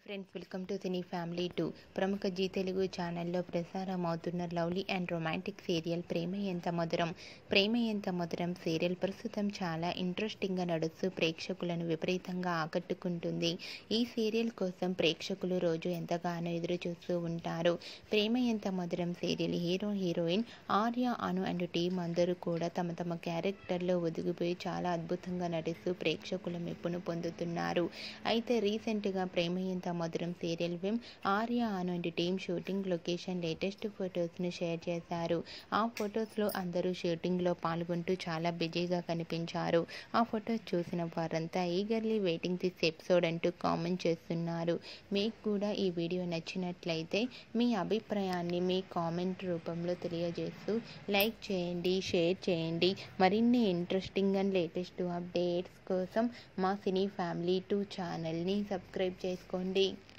friends welcome to cine family two ప్రముఖ జీ తెలుగు ఛానల్లో ప్రసారం అవుతున్న lovely and romantic serial Prema Entha Madhuram Prema Entha Madhuram serial ప్రస్తుతం చాలా ఇంట్రెస్టింగ్గా నడుస్తూ ప్రేక్షకులను విపరీతంగా ఆకట్టుకుంటుంది ఈ సీరియల్ కోసం ప్రేక్షకులు రోజు ఎంతగానో ఎదురు చూస్తూ ఉంటారు Prema Entha Madhuram serial hero heroine Arya Anu and team అందరూ కూడా తమ తమ క్యారెక్టర్లో ఒదిగిపోయి చాలా అద్భుతంగా నటిస్తూ ప్రేక్షకుల మెప్పును పొందుతున్నారు అయితే రీసెంట్గా ప్రేమ ఎంత మధురం సీరియల్ ఫిల్మ్ ఆర్య అనండి టీం షూటింగ్ లొకేషన్ లేటెస్ట్ ఫొటోస్ను షేర్ చేశారు ఆ ఫొటోస్లో అందరూ షూటింగ్లో పాల్గొంటూ చాలా బిజీగా కనిపించారు ఆ ఫొటోస్ చూసిన వారంతా ఈగర్లీ వెయిటింగ్ దిస్ ఎపిసోడ్ అంటూ కామెంట్ చేస్తున్నారు మీకు కూడా ఈ వీడియో నచ్చినట్లయితే మీ అభిప్రాయాన్ని మీ కామెంట్ రూపంలో తెలియజేస్తూ లైక్ చేయండి షేర్ చేయండి మరిన్ని ఇంట్రెస్టింగ్ అండ్ లేటెస్ట్ అప్డేట్స్ కోసం మా సినీ ఫ్యామిలీ టూ ఛానల్ని సబ్స్క్రైబ్ చేసుకోండి